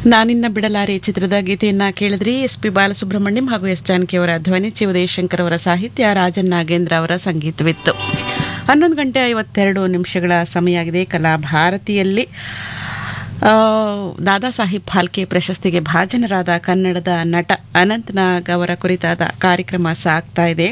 ನಾನಿನ್ನ ಬಿಡಲಾರೆ ಚಿತ್ರದ ಗೀತೆಯನ್ನ ಕೇಳಿದ್ರಿ ಎಸ್ ಪಿ ಬಾಲಸುಬ್ರಹ್ಮಣ್ಯಂ ಹಾಗೂ ಎಸ್ ಜಾನಕಿ ಅವರ ಧ್ವನಿ ಚಿ ಉದಯಶಂಕರ್ ಅವರ ಸಾಹಿತ್ಯ ರಾಜನ್ ನಾಗೇಂದ್ರ ಅವರ ಸಂಗೀತವಿತ್ತು ಹನ್ನೊಂದು ಗಂಟೆ ಐವತ್ತೆರಡು ನಿಮಿಷಗಳ ಸಮಯ ಆಗಿದೆ ಕಲಾ ಭಾರತಿಯಲ್ಲಿ ಆ, ದಾದಾ ಸಾಹಿಬ್ ಫಾಲ್ಕೆ ಪ್ರಶಸ್ತಿಗೆ ಭಾಜನರಾದ ಕನ್ನಡದ ನಟ ಅನಂತನಾಗ್ ಅವರ ಕುರಿತಾದ ಕಾರ್ಯಕ್ರಮ ಸಾಗ್ತಾ ಇದೆ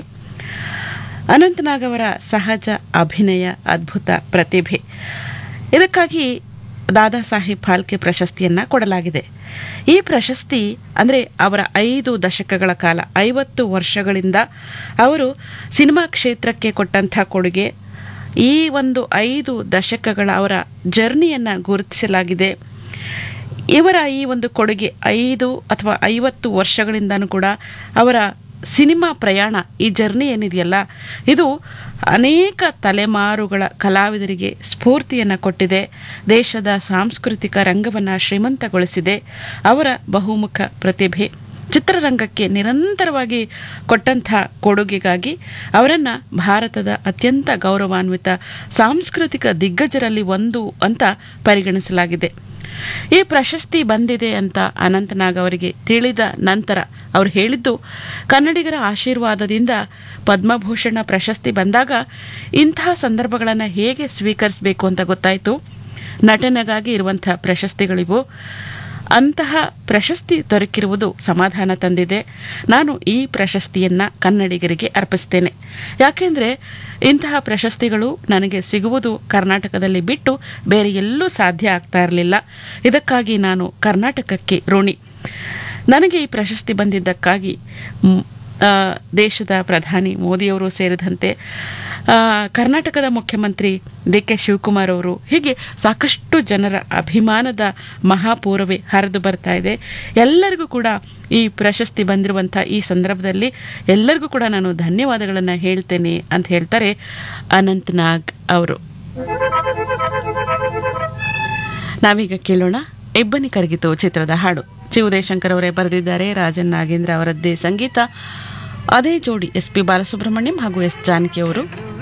ಅನಂತನಾಗ್ ಅವರ ಸಹಜ ಅಭಿನಯ ಅದ್ಭುತ ಪ್ರತಿಭೆ ಇದಕ್ಕಾಗಿ ದಾದಾ ಸಾಹೇಬ್ ಫಾಲ್ಕೆ ಪ್ರಶಸ್ತಿಯನ್ನ ಕೊಡಲಾಗಿದೆ ಈ ಪ್ರಶಸ್ತಿ ಅಂದರೆ ಅವರ ಐದು ದಶಕಗಳ ಕಾಲ ಐವತ್ತು ವರ್ಷಗಳಿಂದ ಅವರು ಸಿನಿಮಾ ಕ್ಷೇತ್ರಕ್ಕೆ ಕೊಟ್ಟಂಥ ಕೊಡುಗೆ ಈ ಒಂದು ಐದು ದಶಕಗಳ ಅವರ ಜರ್ನಿಯನ್ನು ಗುರುತಿಸಲಾಗಿದೆ ಇವರ ಈ ಒಂದು ಕೊಡುಗೆ ಐದು ಅಥವಾ ಐವತ್ತು ವರ್ಷಗಳಿಂದನೂ ಕೂಡ ಅವರ ಸಿನಿಮಾ ಪ್ರಯಾಣ ಈ ಜರ್ನಿ ಏನಿದೆಯಲ್ಲ ಇದು ಅನೇಕ ತಲೆಮಾರುಗಳ ಕಲಾವಿದರಿಗೆ ಸ್ಫೂರ್ತಿಯನ್ನು ಕೊಟ್ಟಿದೆ ದೇಶದ ಸಾಂಸ್ಕೃತಿಕ ರಂಗವನ್ನು ಶ್ರೀಮಂತಗೊಳಿಸಿದೆ ಅವರ ಬಹುಮುಖ ಪ್ರತಿಭೆ ಚಿತ್ರರಂಗಕ್ಕೆ ನಿರಂತರವಾಗಿ ಕೊಟ್ಟಂಥ ಕೊಡುಗೆಗಾಗಿ ಅವರನ್ನು ಭಾರತದ ಅತ್ಯಂತ ಗೌರವಾನ್ವಿತ ಸಾಂಸ್ಕೃತಿಕ ದಿಗ್ಗಜರಲ್ಲಿ ಒಂದು ಅಂತ ಪರಿಗಣಿಸಲಾಗಿದೆ ಈ ಪ್ರಶಸ್ತಿ ಬಂದಿದೆ ಅಂತ ಅನಂತನಾಗ್ ಅವರಿಗೆ ತಿಳಿದ ನಂತರ ಅವರು ಹೇಳಿದ್ದು ಕನ್ನಡಿಗರ ಆಶೀರ್ವಾದದಿಂದ ಪದ್ಮಭೂಷಣ ಪ್ರಶಸ್ತಿ ಬಂದಾಗ ಇಂತಹ ಸಂದರ್ಭಗಳನ್ನು ಹೇಗೆ ಸ್ವೀಕರಿಸಬೇಕು ಅಂತ ಗೊತ್ತಾಯಿತು ನಟನೆಗಾಗಿ ಇರುವಂಥ ಪ್ರಶಸ್ತಿಗಳಿವು ಅಂತಹ ಪ್ರಶಸ್ತಿ ದೊರಕಿರುವುದು ಸಮಾಧಾನ ತಂದಿದೆ ನಾನು ಈ ಪ್ರಶಸ್ತಿಯನ್ನು ಕನ್ನಡಿಗರಿಗೆ ಅರ್ಪಿಸ್ತೇನೆ ಯಾಕೆಂದರೆ ಇಂತಹ ಪ್ರಶಸ್ತಿಗಳು ನನಗೆ ಸಿಗುವುದು ಕರ್ನಾಟಕದಲ್ಲಿ ಬಿಟ್ಟು ಬೇರೆ ಎಲ್ಲೂ ಸಾಧ್ಯ ಆಗ್ತಾ ಇರಲಿಲ್ಲ ಇದಕ್ಕಾಗಿ ನಾನು ಕರ್ನಾಟಕಕ್ಕೆ ಋಣಿ ನನಗೆ ಈ ಪ್ರಶಸ್ತಿ ಬಂದಿದ್ದಕ್ಕಾಗಿ ಮ್, ಆ, ದೇಶದ ಪ್ರಧಾನಿ ಮೋದಿಯವರು ಸೇರಿದಂತೆ ಆ, ಕರ್ನಾಟಕದ ಮುಖ್ಯಮಂತ್ರಿ ಡಿ ಕೆ ಶಿವಕುಮಾರ್ ಅವರು ಹೀಗೆ ಸಾಕಷ್ಟು ಜನರ ಅಭಿಮಾನದ ಮಹಾಪೂರ್ವೇ ಹರಿದು ಬರ್ತಾ ಇದೆ ಎಲ್ಲರಿಗೂ ಕೂಡ ಈ ಪ್ರಶಸ್ತಿ ಬಂದಿರುವಂಥ ಈ ಸಂದರ್ಭದಲ್ಲಿ ಎಲ್ಲರಿಗೂ ಕೂಡ ನಾನು ಧನ್ಯವಾದಗಳನ್ನು ಹೇಳ್ತೇನೆ ಅಂತ ಹೇಳ್ತಾರೆ ಅನಂತನಾಗ್ ಅವರು ನಾವೀಗ ಕೇಳೋಣ ಇಬ್ಬನಿ ಕರಗಿತು ಚಿತ್ರದ ಹಾಡು ಚಿ ಉದಯಶಂಕರ್ ಅವರೇ ಬರೆದಿದ್ದಾರೆ ರಾಜನ್ ನಾಗೇಂದ್ರ ಅವರದ್ದೇ ಸಂಗೀತ ಅದೇ ಜೋಡಿ ಎಸ್ ಪಿ ಬಾಲಸುಬ್ರಹ್ಮಣ್ಯಂ ಹಾಗೂ ಎಸ್ ಜಾನಕಿ ಅವರು